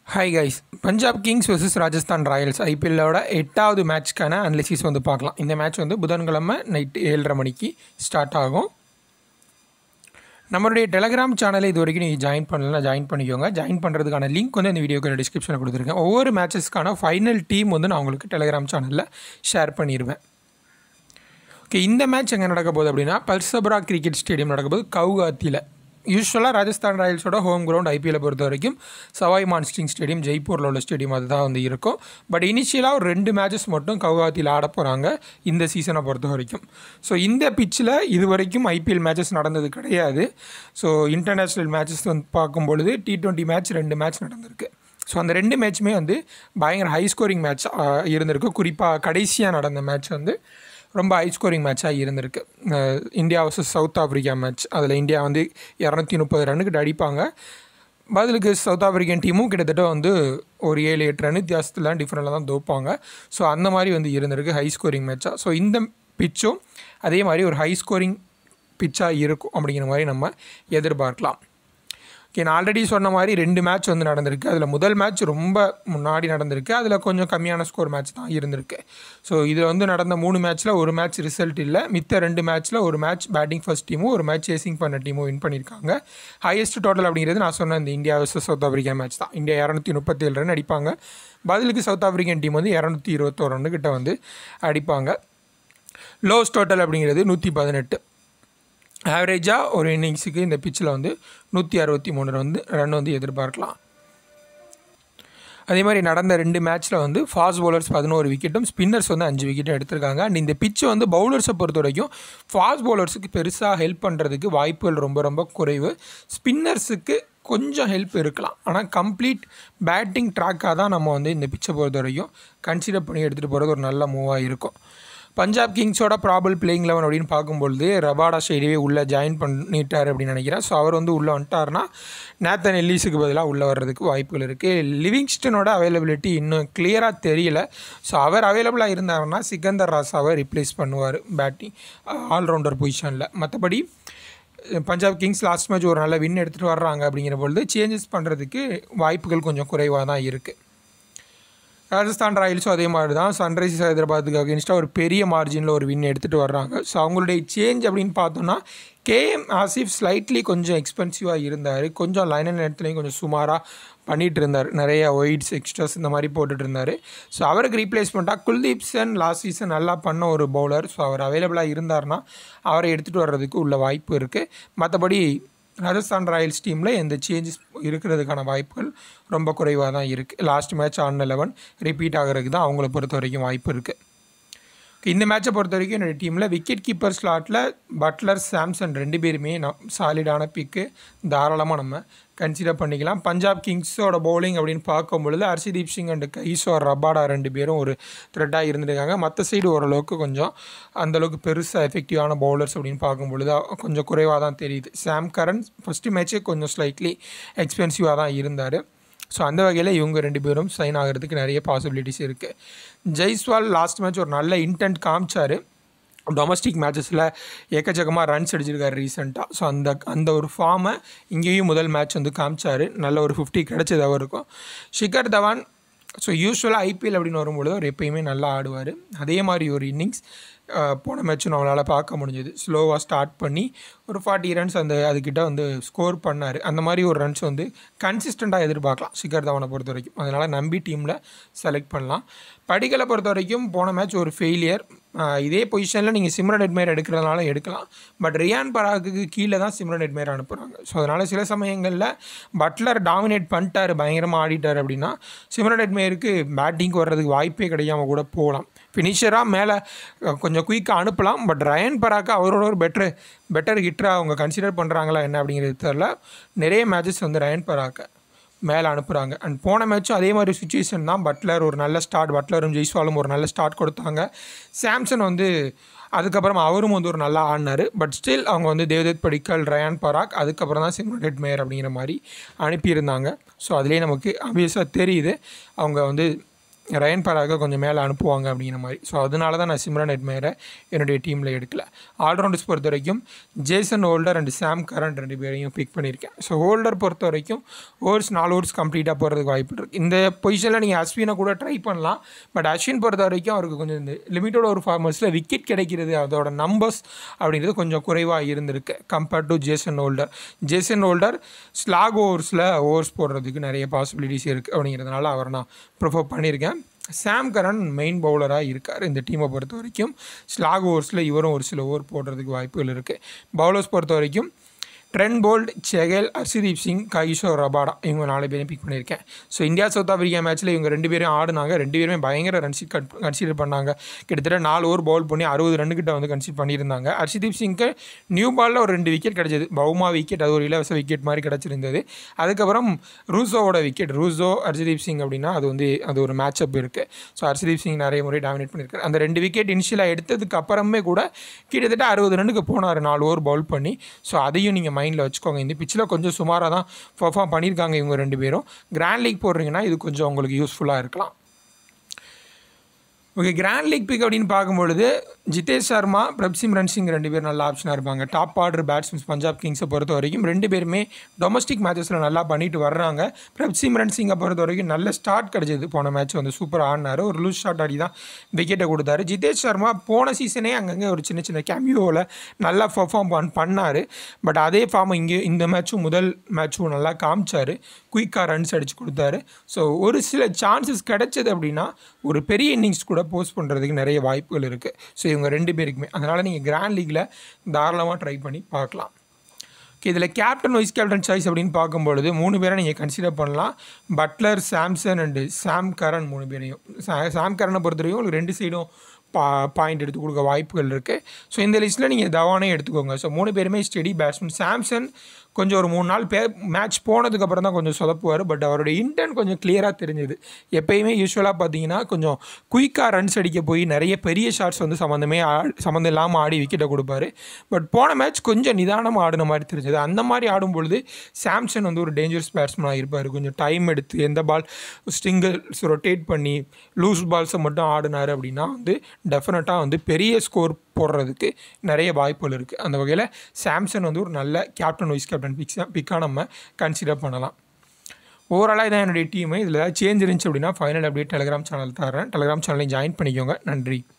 hi guys Punjab Kings versus Rajasthan Royals ஐபிஎல்லோட எட்டாவது மேட்ச்க்கான அனலிசிஸ் வந்து பார்க்கலாம் இந்த மேட்ச் வந்து புதன்கிழமை நைட்டு ஏழரை மணிக்கு ஸ்டார்ட் ஆகும் நம்மளுடைய டெலகிராம் சேனலை இது வரைக்கும் நீங்கள் ஜாயின் பண்ணலாம் ஜாயின் பண்ணிக்கோங்க ஜாயின் பண்ணுறதுக்கான லிங்க் வந்து இந்த வீடியோக்கு டிஸ்கிரிப்ஷனில் கொடுத்துருக்கேன் ஒவ்வொரு மேட்சஸ்க்கான ஃபைனல் டீம் வந்து நான் உங்களுக்கு டெலகிராம் சேனலில் ஷேர் பண்ணிடுவேன் ஓகே இந்த மேட்ச் எங்கே நடக்க போகுது அப்படின்னா பல்சபரா கிரிக்கெட் ஸ்டேடியம் நடக்க போகுது கவுகாத்தியில் யூஸ்வலாக ராஜஸ்தான் ராயல்ஸோட ஹோம் கிரவுண்ட் ஐபிஎல்லை பொறுத்த வரைக்கும் சவாய் மான்ஸ்டிங் ஸ்டேடியம் ஜெய்ப்பூரில் உள்ள ஸ்டேடியம் அதுதான் வந்து இருக்கும் பட் இனிஷியலாக ஒரு ரெண்டு மேட்சஸ் மட்டும் கவுகாத்தியில் ஆட போகிறாங்க இந்த சீசனை பொறுத்த வரைக்கும் ஸோ இந்த பிச்சில் இது வரைக்கும் ஐபிஎல் மேட்சஸ் நடந்தது கிடையாது ஸோ இன்டர்நேஷ்னல் மேட்சஸ் வந்து பார்க்கும்பொழுது டி டுவெண்ட்டி மேட்ச் ரெண்டு மேட்ச் நடந்திருக்கு ஸோ அந்த ரெண்டு மேட்ச்சுமே வந்து பயங்கர ஹை ஸ்கோரிங் மேட்ச் இருந்திருக்கு குறிப்பாக கடைசியாக நடந்த மேட்ச் வந்து ரொம்ப ஹை ஸ்கோரிங் மேட்சாக இருந்திருக்கு அஹ் India versus South Africa match அதில் இந்தியா வந்து இரநூத்தி முப்பது ரன்னுக்கிட்ட அடிப்பாங்க பதிலுக்கு சவுத் ஆஃப்ரிக்கன் டீமும் கிட்டத்தட்ட வந்து ஒரு ஏழு எட்டு ரன் வித்தியாசத்தில் டிஃப்ரெண்டில் தான் தோப்பாங்க ஸோ அந்த மாதிரி வந்து இருந்திருக்கு ஹை ஸ்கோரிங் மேட்சாக ஸோ இந்த பிச்சும் அதே மாதிரி ஒரு ஹை ஸ்கோரிங் பிச்சாக இருக்கும் அப்படிங்கிற மாதிரி நம்ம எதிர்பார்க்கலாம் ஓகே நான் ஆல்ரெடி சொன்ன மாதிரி ரெண்டு மேட்ச் வந்து நடந்திருக்கு அதில் முதல் மேட்ச் ரொம்ப முன்னாடி நடந்திருக்கு அதில் கொஞ்சம் கம்மியான ஸ்கோர் மேட்ச் தான் இருந்திருக்கு ஸோ இதில் வந்து நடந்த மூணு மேட்ச்சில் ஒரு மேட்ச் ரிசல்ட் இல்லை மித்த ரெண்டு மேட்ச்சில் ஒரு மேட்ச் பேட்டிங் ஃபர்ஸ்ட் டீமும் ஒரு மேட்ச் சேசிங் பண்ண டீமும் வின் பண்ணியிருக்காங்க ஹையஸ்ட் டோட்டல் அப்படிங்கிறது நான் சொன்ன இந்த India versus South Africa match தான் இந்தியா இரநூத்தி முப்பத்தேழு ரன் அடிப்பாங்க பதிலுக்கு சவுத் ஆஃப்ரிக்கன் டீம் வந்து இரநூத்தி இருபத்தோரு ரன்னு கிட்ட வந்து அடிப்பாங்க லோஸ் டோட்டல் அப்படிங்கிறது நூற்றி பதினெட்டு ஆவரேஜாக ஒரு இன்னிங்ஸுக்கு இந்த பிச்சில் வந்து நூற்றி அறுபத்தி மூணு வந்து ரன் வந்து எதிர்பார்க்கலாம் அதே மாதிரி நடந்த ரெண்டு மேட்ச்சில் வந்து ஃபாஸ்ட் பவுலர்ஸ் பதினோரு விக்கெட்டும் ஸ்பின்னர்ஸ் வந்து அஞ்சு விக்கெட்டும் எடுத்திருக்காங்க அண்ட் இந்த பிச்சு வந்து பவுலர்ஸை பொறுத்த வரைக்கும் ஃபாஸ்ட் பவுலர்ஸுக்கு பெருசாக ஹெல்ப் பண்ணுறதுக்கு வாய்ப்புகள் ரொம்ப ரொம்ப குறைவு ஸ்பின்னர்ஸுக்கு கொஞ்சம் ஹெல்ப் இருக்கலாம் ஆனால் கம்ப்ளீட் பேட்டிங் ட்ராக்காக தான் நம்ம வந்து இந்த பிச்சை பொறுத்த வரைக்கும் கன்சிடர் பண்ணி எடுத்துகிட்டு போகிறது ஒரு நல்ல மூவாக இருக்கும் பஞ்சாப் கிங்ஸோட ப்ராபல் பிளேயிங் லெவன் அப்படின்னு பார்க்கும்பொழுது ரபாடா ஷெய்டிவே உள்ளே ஜாயின் பண்ணிட்டார் அப்படின்னு நினைக்கிறேன் ஸோ அவர் வந்து உள்ளே வந்துட்டார்னா நேத்தன் எல்லிஸுக்கு பதிலாக உள்ளே வர்றதுக்கு வாய்ப்புகள் இருக்குது லிவிங்ஸ்டனோட அவைலபிலிட்டி இன்னும் கிளியராக தெரியல ஸோ அவர் அவைலபிளாக இருந்தாருன்னா சிக்கந்தர் ராசாவை ரிப்ளேஸ் பண்ணுவார் பேட்டிங் ஆல்ரவுண்டர் பொசிஷனில் மற்றபடி பஞ்சாப் கிங்ஸ் லாஸ்ட் மேட்ச் ஒரு நல்ல வின் எடுத்துகிட்டு வர்றாங்க அப்படிங்கிற பொழுது சேஞ்சஸ் பண்ணுறதுக்கு வாய்ப்புகள் கொஞ்சம் குறைவாக தான் இருக்குது ராஜஸ்தான் ராயல்ஸும் அதே மாதிரி தான் சன்ரைசர்ஸ் ஹைதராபாத்துக்கு அகேன்ஸ்டாக ஒரு பெரிய மார்ஜினில் ஒரு வின் எடுத்துகிட்டு வர்றாங்க ஸோ அவங்களுடைய சேஞ்ச் அப்படின்னு பார்த்தோன்னா கேஎம் ஆசிஃப் ஸ்லைட்லி கொஞ்சம் எக்ஸ்பென்சிவாக இருந்தார் கொஞ்சம் லைன் அண்ட் இடத்துலையும் கொஞ்சம் சுமாராக பண்ணிகிட்டு இருந்தார் நிறைய ஒயிட்ஸ் எக்ஸ்ட்ராஸ் இந்த மாதிரி போட்டுட்டு இருந்தார் ஸோ அவருக்கு ரீப்ளேஸ்மெண்ட்டாக குல்தீப் சென் லாஸ்ட் சீசன் நல்லா பண்ண ஒரு பவுலர் ஸோ அவர் அவைலபிளாக இருந்தார்னா அவரை எடுத்துகிட்டு வர்றதுக்கு உள்ள வாய்ப்பு இருக்குது மற்றபடி ராஜஸ்தான் ராயல்ஸ் டீமில் எந்த சேஞ்சஸ் இருக்கிறதுக்கான வாய்ப்புகள் ரொம்ப குறைவாக தான் இருக்குது last match on eleven repeat ஆகிறதுக்கு தான் அவங்கள பொறுத்த வரைக்கும் வாய்ப்பு இருக்குது இந்த மேட்சை பொறுத்த வரைக்கும் என்னோடய டீமில் விக்கெட் கீப்பர் ஸ்லாட்டில் பட்லர் சாம்சன் ரெண்டு பேருமே நம் சாலிடான பிக்கு தாராளமாக நம்ம கன்சிடர் பண்ணிக்கலாம் பஞ்சாப் கிங்ஸோட பவுலிங் அப்படின்னு பார்க்கும்பொழுது ஹர்ஷதீப் சிங் அண்ட் கைஸ்வர் ரபாடா ரெண்டு பேரும் ஒரு த்ரெட்டாக இருந்துருக்காங்க மற்ற சைடு ஓரளவுக்கு கொஞ்சம் அந்தளவுக்கு பெருசாக எஃபெக்டிவான பவுலர்ஸ் அப்படின்னு பார்க்கும்பொழுது கொஞ்சம் குறைவாக தான் தெரியுது சாம் கரன் ஃபஸ்ட்டு மேட்ச்சே கொஞ்சம் ஸ்லைட்லி எக்ஸ்பென்சிவாக தான் இருந்தார் ஸோ அந்த வகையில் இவங்க ரெண்டு பேரும் சைன் ஆகிறதுக்கு நிறைய பாசிபிலிட்டிஸ் இருக்குது ஜெய்ஸ்வால் லாஸ்ட் மேட்ச் ஒரு நல்ல இன்டென்ட் காமிச்சார் டொமஸ்டிக் மேட்சஸில் ஏக்கச்சக்கமாக ரன்ஸ் அடிச்சிருக்காரு ரீசெண்டாக ஸோ அந்த அந்த ஒரு ஃபார்மை இங்கேயும் முதல் மேட்ச் வந்து காமிச்சார் நல்ல ஒரு ஃபிஃப்டி கிடச்சது அவருக்கும் ஷிகர் தவான் ஸோ யூஸ்வலாக ஐபிஎல் அப்படின்னு வரும்பொழுது அவர் எப்பயுமே நல்லா ஆடுவார் அதே மாதிரி ஒரு இன்னிங்ஸ் போன மேட்ச்சும் நம்மளால் பார்க்க முடிஞ்சது ஸ்லோவாக ஸ்டார்ட் பண்ணி ஒரு ஃபார்ட்டி ரன்ஸ் அந்த அதுக்கிட்ட வந்து ஸ்கோர் பண்ணார் அந்த மாதிரி ஒரு ரன்ஸ் வந்து கன்சிஸ்டண்ட்டாக எதிர்பார்க்கலாம் சிக்கர் தவனை பொறுத்த வரைக்கும் அதனால் நம்பி டீமில் செலக்ட் பண்ணலாம் படிக்கலை பொறுத்த வரைக்கும் போன மேட்ச் ஒரு ஃபெயிலியர் இதே பொசிஷனில் நீங்கள் சிம்ரன் எட்மேர் எடுக்கிறதுனால எடுக்கலாம் பட் ரியான் பராகுக்கு கீழே தான் சிம்ரன் எட்மேர் அனுப்புகிறாங்க ஸோ அதனால் சில சமயங்களில் பட்லர் டாமினேட் பண்ணிட்டார் பயங்கரமாக ஆடிட்டார் அப்படின்னா சிம்ரன் எட்மேருக்கு பேட்டிங்க்கு வர்றதுக்கு வாய்ப்பே கிடைக்காம கூட போகலாம் ஃபினிஷராக மேலே கொஞ்சம் குயிக்காக அனுப்பலாம் பட் ரயன் பராக்கு அவரோட ஒரு பெட்ரு பெட்டர் ஹிட்டராக அவங்க கன்சிடர் பண்ணுறாங்களா என்ன அப்படிங்கிறது தெரில நிறைய மேட்சஸ் வந்து ரயன் பராக்கை மேலே அனுப்புகிறாங்க அண்ட் போன மேட்ச்சும் அதே மாதிரி சுச்சுவேஷன் தான் பட்லர் ஒரு நல்ல ஸ்டார்ட் பட்லரும் ஜெய்ஸ்வாலும் ஒரு நல்ல ஸ்டார்ட் கொடுத்தாங்க சாம்சன் வந்து அதுக்கப்புறம் அவரும் வந்து ஒரு நல்லா ஆடினார் பட் ஸ்டில் அவங்க வந்து தேவதத் படிக்கல் ரயான் பராக் அதுக்கப்புறம் தான் சிம்ரன் மேயர் அப்படிங்கிற மாதிரி அனுப்பியிருந்தாங்க ஸோ அதுலேயே நமக்கு ஆப்வியஸாக தெரியுது அவங்க வந்து ரயன் பராக கொஞ்சம் மேலே அனுப்புவாங்க அப்படிங்கிற மாதிரி ஸோ அதனால தான் நான் சிம்ரன் எட்மேரை என்னுடைய டீமில் எடுக்கல ஆல்ரவுண்டர்ஸ் பொறுத்த வரைக்கும் Jason Holder and Sam Curran ரெண்டு பேரையும் பிக் பண்ணியிருக்கேன் ஸோ ஹோல்டர் பொறுத்த வரைக்கும் ஓவர்ஸ் நாலு ஓவர்ஸ் கம்ப்ளீட்டாக போகிறதுக்கு வாய்ப்பு இருக்குது இந்த பொசிஷனில் நீங்கள் அஸ்வினை கூட ட்ரை பண்ணலாம் பட் அஸ்வின் பொறுத்த வரைக்கும் அவருக்கு கொஞ்சம் இந்த லிமிட்டோட ஒரு ஃபார்மர்ஸில் விக்கெட் கிடைக்கிறது அதோட நம்பர்ஸ் அப்படின்றது கொஞ்சம் குறைவாக இருந்திருக்கு compared to Jason Holder Jason Holder slog ஓவர்ஸில் ஓவர்ஸ் போடுறதுக்கு நிறைய பாசிபிலிட்டிஸ் இருக்குது அப்படிங்கிறதுனால அவரை நான் ப்ரிஃபர் பண்ணியிருக்கேன் சாம் கரன் மெயின் பவுலராக இருக்கார் இந்த டீமை பொறுத்த வரைக்கும் ஸ்லாக் ஓவர்ஸில் இவரும் ஒரு சில ஓவர் போடுறதுக்கு வாய்ப்புகள் இருக்குது பவுலர்ஸ் பொறுத்த வரைக்கும் ட்ரென் போல்ட் செகல் ஹர்ஷதீப் சிங் கைஷோர் ரபாடா இவங்க நாலு பேரையும் பிக் பண்ணியிருக்கேன் ஸோ இந்தியா சவுத் ஆஃப்ரிக்கா மேட்ச்சில் இவங்க ரெண்டு பேரும் ஆடினாங்க ரெண்டு பேருமே பயங்கர ரன்ஸ் கட் கன்சிடர் பண்ணாங்க கிட்டத்தட்ட நாலு ஓவர் பவுல் பண்ணி அறுபது ரன்னுக்கிட்ட வந்து கன்சிடர் பண்ணியிருந்தாங்க ஹர்ஷதீப் சிங்க்கு நியூ பாலில் ஒரு ரெண்டு விக்கெட் கிடச்சிது பவுமா விக்கெட் அது ஒரு இலவச விக்கெட் மாதிரி கிடச்சிருந்தது அதுக்கப்புறம் ரூசோவோட விக்கெட் ரூசோ ஹர்ஷதீப் சிங் அப்படின்னா அது வந்து அது ஒரு மேட்ச் அப் இருக்குது ஸோ ஹர்ஷதீப் சிங் நிறைய முறை டாமினேட் பண்ணியிருக்காரு அந்த ரெண்டு விக்கெட் இனிஷியலாக எடுத்ததுக்கு அப்புறமே கூட கிட்டத்தட்ட அறுபது ரன்னுக்கு போனார் நாலு ஓவர் பவுல் பண்ணி ஸோ அதையும் நீங்கள் மைண்டில் வச்சுக்கோங்க இந்த பிச்சில் கொஞ்சம் சுமாராக தான் பர்ஃபார்ம் பண்ணியிருக்காங்க இவங்க ரெண்டு பேரும் கிராண்ட் லீக் போடுறீங்கன்னா இது கொஞ்சம் உங்களுக்கு யூஸ்ஃபுல்லாக இருக்கலாம் ஓகே கிராண்ட் லீக் பிக் அப்படின்னு பார்க்கும்பொழுது ஜிதேஷ் சர்மா பிரப்சிம்ரன் சிங் ரெண்டு பேர் நல்ல ஆப்ஷனாக இருப்பாங்க டாப் ஆர்டர் பேட்ஸ்மேன்ஸ் பஞ்சாப் கிங்ஸை பொறுத்த வரைக்கும் ரெண்டு பேருமே டொமஸ்டிக் மேட்சஸில் நல்லா பண்ணிட்டு வர்றாங்க பிரப்சிம்ரன் சிங்கை பொறுத்த வரைக்கும் நல்ல ஸ்டார்ட் கிடச்சிது போன மேட்ச் வந்து சூப்பராக ஆடினார் ஒரு லூஸ் ஷாட் ஆடி தான் விக்கெட்டை கொடுத்தாரு ஜிதேஷ் சர்மா போன சீசனே அங்கங்கே ஒரு சின்ன சின்ன கேமியோவில் நல்லா பர்ஃபார்ம் பண் பண்ணார் பட் அதே ஃபார்ம் இங்கே இந்த மேட்சும் முதல் மேட்சும் நல்லா காமிச்சார் குயிக்காக ரன்ஸ் அடித்து கொடுத்தாரு ஸோ ஒரு சில சான்சஸ் கிடைச்சது அப்படின்னா ஒரு பெரிய இன்னிங்ஸ் கூட போஸ்ட் பண்ணுறதுக்கு நிறைய வாய்ப்புகள் இருக்குது ஸோ இவங்க ரெண்டு பேருக்குமே அதனால் நீங்கள் கிராண்ட் லீக்கில் தாராளமாக ட்ரை பண்ணி பார்க்கலாம் ஓகே இதில் கேப்டன் வைஸ் கேப்டன் சாய்ஸ் அப்படின்னு பார்க்கும்பொழுது மூணு பேரை நீங்கள் கன்சிடர் பண்ணலாம் Buttler Samson and Sam Curran மூணு பேரையும் சா- சாம் கரனை பொறுத்தவரைக்கும் உங்களுக்கு ரெண்டு சைடும் பா பாயிண்ட் எடுத்து கொடுக்க வாய்ப்புகள் இருக்குது ஸோ இந்த லிஸ்ட்டில் நீங்கள் தவானே எடுத்துக்கோங்க ஸோ மூணு பேருமே ஸ்டெடி பேட்ஸ்மேன் சாம்சன் கொஞ்சம் ஒரு மூணு நாள் பே மேட்ச் போனதுக்கப்புறம் தான் கொஞ்சம் சொதப்புவார் பட் அவருடைய இன்டென்ட் கொஞ்சம் கிளியராக தெரிஞ்சுது எப்பயுமே யூஸ்வலாக பார்த்தீங்கன்னா கொஞ்சம் குயிக்காக ரன்ஸ் அடிக்க போய் நிறைய பெரிய ஷாட்ஸ் வந்து சம்மந்தமே ஆ- சம்மந்தம் இல்லாமல் ஆடி விக்கெட்டை கொடுப்பாரு பட் போன மேட்ச் கொஞ்சம் நிதானமாக ஆடின மாதிரி தெரிஞ்சது அந்த மாதிரி ஆடும் பொழுது சாம்சன் வந்து ஒரு டேஞ்சரஸ் பேட்ஸ்மேனாக இருப்பார் கொஞ்சம் டைம் எடுத்து எந்த பால் ஸ்டிங்கிள்ஸ் ரொட்டேட் பண்ணி லூஸ் பால்ஸை மட்டும் ஆடினார் அப்படின்னா வந்து டெஃபினட்டாக வந்து பெரிய ஸ்கோர் போடுறதுக்கு நிறைய வாய்ப்புகள் இருக்குது அந்த வகையில் சாம்சன் வந்து ஒரு நல்ல கேப்டன் வைஸ் கேப்டன் பிக்ஸாக பிக்காக நம்ம கன்சிடர் பண்ணலாம் ஓவராலாக இதான் என்னுடைய டீமு இதில் ஏதாவது சேஞ்ச் இருந்துச்சு அப்படின்னா ஃபைனல் அப்படியே டெலிகிராம் சேனல் தரேன் டெலிகிராம் சேனலையும் ஜாயின் பண்ணிக்கோங்க நன்றி